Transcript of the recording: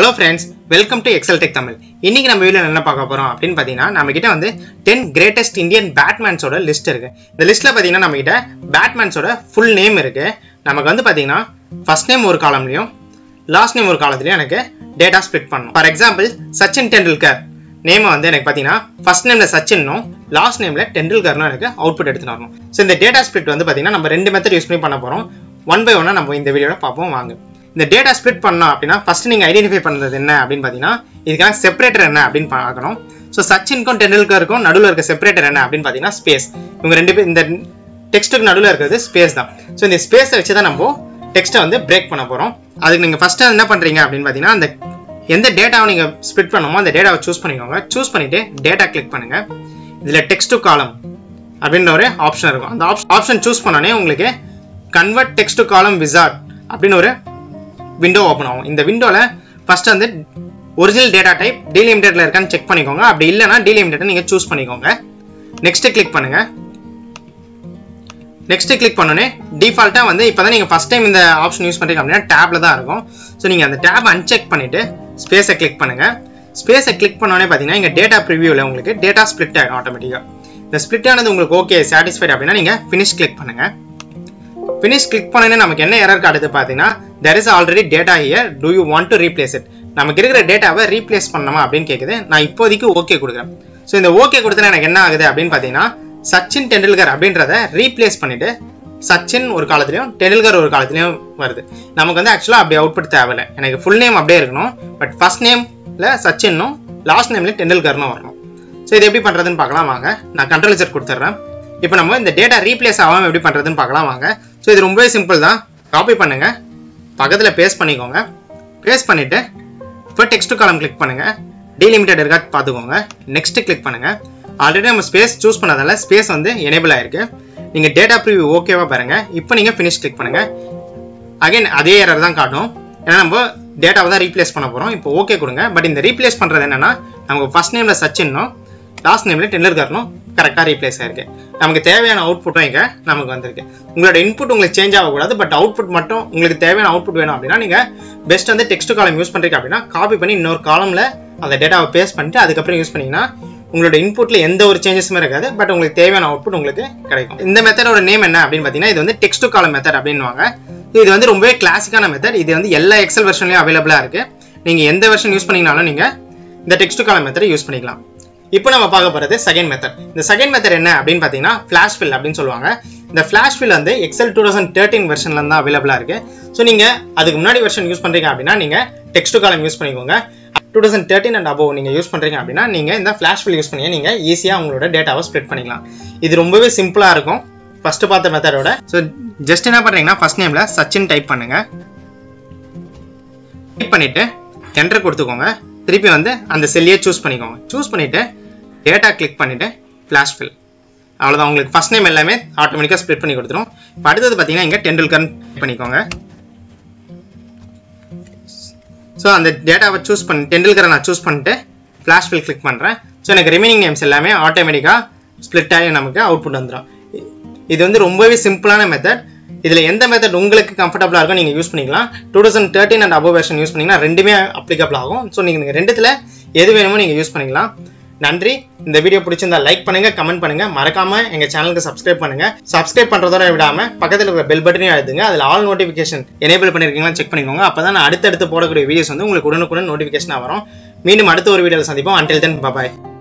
hello friends welcome to Excel tech Tamil இன்னைக்கு நம்ம video என்ன பார்க்க போறோம் அப்படின்னு பார்த்தீங்கன்னா நம்ம கிட்ட வந்து டென் கிரேட்டஸ்ட் இந்தியன் பேட்மேன்ஸோட லிஸ்ட் இருக்கு இந்த லிஸ்ட்ல பார்த்தீங்கன்னா நம்ம கிட்ட பேட்மேன்ஸோட ஃபுல் நேம் இருக்கு நமக்கு வந்து பார்த்தீங்கன்னா ஃபர்ஸ்ட் நேம் ஒரு காலம்லையும் லாஸ்ட் நேம் ஒரு காலத்துலையும் எனக்கு டேட்டா ஸ்ப்ளிட் பண்ணணும் ஃபார் எக்ஸாம்பிள் சச்சின் டெண்டுல்கர் நேமை வந்து எனக்கு பார்த்தீங்கன்னா ஃபர்ஸ்ட் நேம்ல சச்சின்னும் லாஸ்ட் நேம்ல டெண்டுல்கர்னும் எனக்கு அவுட்புட் எடுத்துட்டு வரணும் ஸோ இந்த டேட்டா ஸ்ப்ளிட் வந்து பார்த்தீங்கன்னா நம்ம ரெண்டு மெத்தட் யூஸ் பண்ணி பண்ண போறோம் ஒன் பை ஒன்னா நம்ம இந்த வீடியோவில் பார்ப்போம் வாங்க இந்த டேட்டா ஸ்ப்ளிட் பண்ணோம் அப்படின்னா ஃபர்ஸ்ட் நீங்க ஐடென்டிஃபை பண்ணுறது என்ன அப்படின்னு பார்த்தீங்கன்னா இதுக்கான செப்பரேட்டர் என்ன அப்படின்னு பார்க்கணும் ஸோ சச்சின்க்கும் டெண்டுல்கருக்கும் நடுவில் இருக்க செப்பரேட்டர் என்ன அப்படின்னு பார்த்தீங்கன்னா ஸ்பேஸ் இவங்க ரெண்டு பேர் இந்த டெக்ஸ்ட்டுக்கு நடுவில் இருக்கிறது ஸ்பேஸ் தான் ஸோ இந்த ஸ்பேஸை வச்சு தான் நம்ம டெக்ஸ்ட்டை வந்து பிரேக் பண்ண போகிறோம் அதுக்கு நீங்கள் ஃபஸ்ட்டு என்ன பண்ணுறீங்க அப்படின்னு பார்த்தீங்கன்னா அந்த எந்த டேட்டாவை நீங்கள் ஸ்ப்ளிட் பண்ணுமோ அந்த டேட்டாவை சூஸ் பண்ணிக்கோங்க சூஸ் பண்ணிவிட்டு டேட்டா கிளிக் பண்ணுங்கள் இதில் டெக்ஸ்ட் டு காலம் அப்படின்ற ஒரு ஆப்ஷன் இருக்கும் அந்த ஆப்ஷன் சூஸ் பண்ணோடனே உங்களுக்கு convert text to column wizard அப்படின்னு ஒரு விண்டோ ஓப்பன் ஆகும் இந்த விண்டோவில் ஃபர்ஸ்ட் வந்து ஒரிஜினல் டேட்டா டைப் டீலிமிட்டட்ல இருக்கான்னு செக் பண்ணிக்கோங்க அப்படி இல்லைனா டீலிமிட்டட் நீங்கள் சூஸ் பண்ணிக்கோங்க நெக்ஸ்ட் கிளிக் பண்ணுங்க நெக்ஸ்ட் கிளிக் பண்ணோன்னே டிஃபால்ட்டாக வந்து இப்போ தான் நீங்கள் ஃபஸ்ட் டைம் இந்த ஆப்ஷன் யூஸ் பண்ணுறீங்க அப்படின்னா டேப்ல தான் இருக்கும் ஸோ நீங்கள் அந்த டேப் அன்செக் பண்ணிவிட்டு ஸ்பேஸை கிளிக் பண்ணுங்க ஸ்பேஸை கிளிக் பண்ணோடனே பார்த்தீங்கன்னா இங்கே டேட்டா ப்ரிவியூவில் உங்களுக்கு டேட்டா ஸ்ப்ளிட் ஆகிடும் ஆட்டோமேட்டிக்காக இந்த ஸ்ப்ளிட் ஆனது உங்களுக்கு ஓகே சாட்டிஸ்ஃபைட் அப்படின்னா நீங்கள் ஃபினிஷ் கிளிக் பண்ணுங்க ஃபினிஷ் கிளிக் பண்ணனே நமக்கு என்ன எரர் காட்டுது பார்த்தீங்கன்னா there is already data here do you want to replace it நமக்கு இருக்கிற டேட்டாவை ரீப்ளேஸ் பண்ணணுமா அப்படின்னு கேட்குது நான் இப்போதைக்கு ஓகே கொடுக்குறேன் ஸோ இந்த ஓகே கொடுத்தா எனக்கு என்ன ஆகுது அப்படின்னு பார்த்தீங்கன்னா சச்சின் டெண்டுல்கர் அப்படின்றத ரீப்ளேஸ் பண்ணிட்டு சச்சின் ஒரு காலத்துலையும் டெண்டுல்கர் ஒரு காலத்துலையும் வருது நமக்கு வந்து ஆக்சுவலாக அப்படி அவுட்புட் தேவையில்லை எனக்கு ஃபுல் நேம் அப்படியே இருக்கணும் பட் ஃபர்ஸ்ட் நேமில் சச்சின்னும் லாஸ்ட் நேம்ல டெண்டுல்கர்னும் வரணும் ஸோ இது எப்படி பண்ணுறதுன்னு பார்க்கலாம் வாங்க நான் கண்ட்ரோல் செட் கொடுத்துட்றேன் இப்போ நம்ம இந்த டேட்டா ரீப்ளேஸ் ஆகாமல் எப்படி பண்ணுறதுன்னு பார்க்கலாம் வாங்க ஸோ இது ரொம்பவே சிம்பிள் தான் காப்பி பண்ணுங்க பக்கத்தில் பேஸ்ட் பண்ணிக்கோங்க பேஸ்ட் பண்ணிவிட்டு இப்போ டெக்ஸ்ட் காலம் கிளிக் பண்ணுங்க டீலிமிட்டட் இருக்கா பார்த்துக்கோங்க நெக்ஸ்ட் கிளிக் பண்ணுங்க ஆல்ரெடி நம்ம ஸ்பேஸ் சூஸ் பண்ணதால ஸ்பேஸ் வந்து எனேபிள் ஆயிருக்கு நீங்கள் டேட்டா ப்ரிவியூ ஓகேவா பாருங்க இப்போ நீங்கள் ஃபினிஷ் கிளிக் பண்ணுங்க அகைன் அதே எரர் தான் காட்டும் ஏன்னா நம்ம டேட்டாவை தான் ரீப்ளேஸ் பண்ண போகிறோம் இப்போ ஓகே கொடுங்க பட் இந்த ரீப்ளேஸ் பண்ணுறது என்னன்னா நமக்கு ஃபர்ஸ்ட் நேமில் சச்சின்னும் லாஸ்ட் நேமில் டெண்டர்கர்னும் கரெக்டாக ரீப்ளேஸ் ஆயிருக்கு நமக்கு தேவையான அவுட்புட்டும் இங்கே நமக்கு வந்திருக்கு உங்களோட இன்புட் உங்களுக்கு சேஞ்ச் ஆகக்கூடாது பட் அவுட்புட் மட்டும் உங்களுக்கு தேவையான அவுட்புட் வேணும் அப்படின்னா நீங்கள் பெஸ்ட் வந்து டெக்ஸ்ட் காலம் யூஸ் பண்ணுறீங்க அப்படின்னா காப்பி பண்ணி இன்னொரு காலமில் அந்த டேட்டாவை பேஸ்ட் பண்ணிட்டு அதுக்கப்புறம் யூஸ் பண்ணிங்கன்னா உங்களோட இன்புட்ல எந்த ஒரு சேஞ்சஸுமே இருக்காது பட் உங்களுக்கு தேவையான அவுட்புட் உங்களுக்கு கிடைக்கும் இந்த மெத்தடோட நேம் என்ன அப்படின்னு பார்த்தீங்கன்னா இது வந்து டெக்ஸ்ட் காலம் மெத்தட் அப்படின்வாங்க இது வந்து ரொம்பவே கிளாசிக்கான மெத்தட் இது வந்து எல்லா எக்ஸல் வெர்ஷன்லையும் அவைலபிளாக இருக்கு நீங்கள் எந்த வெர்ஷன் யூஸ் பண்ணீங்கனாலும் நீங்கள் இந்த டெக்ஸ்ட் காலம் மெத்தடை யூஸ் பண்ணிக்கலாம் இப்போ நம்ம பார்க்க போகிறது செகண்ட் மெத்தட் இந்த செகண்ட் மெத்தட் என்ன அப்படின்னு பார்த்தீங்கன்னா ஃபிளாஷ் ஃபில் அப்படின்னு சொல்லுவாங்க இந்த ஃபிளாஷ் ஃபில் வந்து எக்ஸல் டூ தௌசண்ட் தேர்ட்டின் வெர்ஷன்ல தான் அவைலபிளாக இருக்கு ஸோ நீங்கள் அதுக்கு முன்னாடி வெர்ஷன் யூஸ் பண்ணுறீங்க அப்படின்னா நீங்கள் டெக்ஸ்ட் காலம் யூஸ் பண்ணிக்கோங்க two thousand thirteen and above நீங்கள் யூஸ் பண்ணுறீங்க அப்படின்னா நீங்கள் இந்த ஃபிளாஷ் ஃபில் யூஸ் பண்ணி நீங்கள் ஈஸியாக உங்களோட டேட்டாவை ஸ்ப்ரெட் பண்ணிக்கலாம் இது ரொம்பவே சிம்பிளாக இருக்கும் ஃபர்ஸ்ட் பார்த்த மெத்தடோட ஸோ ஜஸ்ட் என்ன பண்ணுறீங்கன்னா ஃபர்ஸ்ட் நேமில் சச்சின் டைப் பண்ணுங்க டைப் பண்ணிட்டு என்டர் கொடுத்துக்கோங்க திருப்பி வந்து அந்த செல்லையே சூஸ் பண்ணிக்கோங்க சூஸ் பண்ணிட்டு டேட்டா கிளிக் பண்ணிட்டு ஃபிளாஷ் ஃபில் அவ்வளோதான் உங்களுக்கு ஃபர்ஸ்ட் நேம் எல்லாமே ஆட்டோமேட்டிக்காக ஸ்ப்ளிட் பண்ணி கொடுத்துரும் இப்போ அடுத்தது பார்த்தீங்கன்னா இங்கே டெண்டுல்கர் பண்ணிக்கோங்க ஸோ அந்த டேட்டாவை சூஸ் பண்ணி டெண்டுல்கரை நான் சூஸ் பண்ணிட்டு ஃப்ளாஷ் ஃபில் கிளிக் பண்ணுறேன் ஸோ எனக்கு ரிமைனிங் நேம்ஸ் எல்லாமே ஆட்டோமேட்டிக்காக ஸ்ப்ளிட் ஆகி நமக்கு அவுட்புட் வந்துடும் இது வந்து ரொம்பவே சிம்பிளான மெத்தட் இதில் எந்த மெத்தட் உங்களுக்கு கம்ஃபர்டபுளாக இருக்கும் நீங்கள் யூஸ் பண்ணிக்கலாம் two thousand thirteen and above version use பண்ணிங்கன்னா ரெண்டுமே அப்ளிகபிள் ஆகும் ஸோ நீங்கள் ரெண்டுத்தில் எது வேணுமோ நீங்கள் யூஸ் பண்ணிக்கலாம் நன்றி இந்த வீடியோ பிடிச்சிருந்தா லைக் பண்ணுங்க கமெண்ட் பண்ணுங்க மறக்காம எங்க சேனலுக்கு சப்ஸ்கிரைப் பண்ணுங்க சப்ஸ்கிரைப் பண்றதோட விடாம பக்கத்தில் இருக்கிற பெல் பட்டனையும் அழுத்துங்க அதில் ஆல் நோட்டிஃபிகேஷன் எனேபிள் பண்ணிருக்கீங்களா செக் பண்ணிக்கோங்க அப்பதான் நான் அடுத்தடுத்து போடக்கூடிய வீடியோஸ் வந்து உங்களுக்கு உடனுக்குடன் நோட்டிஃபிகேஷனாக வரும் மீண்டும் அடுத்த ஒரு வீடியோவில் சந்திப்போம் அன்டில் தென் பாய்